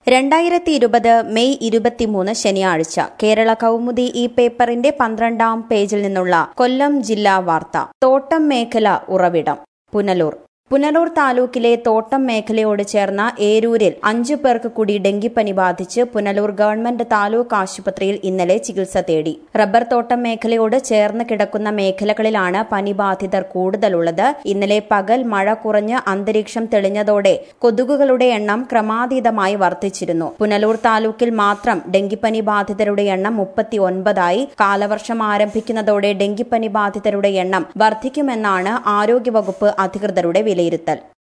രണ്ടായിരത്തി ഇരുപത് മെയ് ഇരുപത്തിമൂന്ന് ശനിയാഴ്ച കേരള കൗമുദി ഈ പേപ്പറിന്റെ പന്ത്രണ്ടാം പേജിൽ നിന്നുള്ള കൊല്ലം ജില്ലാ വാർത്ത തോട്ടം മേഖല ഉറവിടം പുനലൂർ പുനലൂർ താലൂക്കിലെ തോട്ടം മേഖലയോട് ചേർന്ന ഏരൂരിൽ അഞ്ചു പേർക്ക് കൂടി ഡെങ്കിപ്പനി ബാധിച്ച് പുനലൂർ ഗവൺമെന്റ് താലൂക്ക് ആശുപത്രിയിൽ ഇന്നലെ ചികിത്സ തേടി റബ്ബർ തോട്ടം മേഖലയോട് ചേർന്ന് കിടക്കുന്ന മേഖലകളിലാണ് പനി ബാധിതർ കൂടുതലുള്ളത് ഇന്നലെ പകൽ മഴ കുറഞ്ഞ് അന്തരീക്ഷം തെളിഞ്ഞതോടെ കൊതുകുകളുടെ എണ്ണം ക്രമാതീതമായി വർദ്ധിച്ചിരുന്നു പുനലൂർ താലൂക്കിൽ മാത്രം ഡെങ്കിപ്പനി ബാധിതരുടെ എണ്ണം മുപ്പത്തി ഒൻപതായി കാലവർഷം ആരംഭിക്കുന്നതോടെ ഡെങ്കിപ്പനി ബാധിതരുടെ എണ്ണം വർദ്ധിക്കുമെന്നാണ് ആരോഗ്യവകുപ്പ് അധികൃതരുടെ വിലയിരുത്തൽ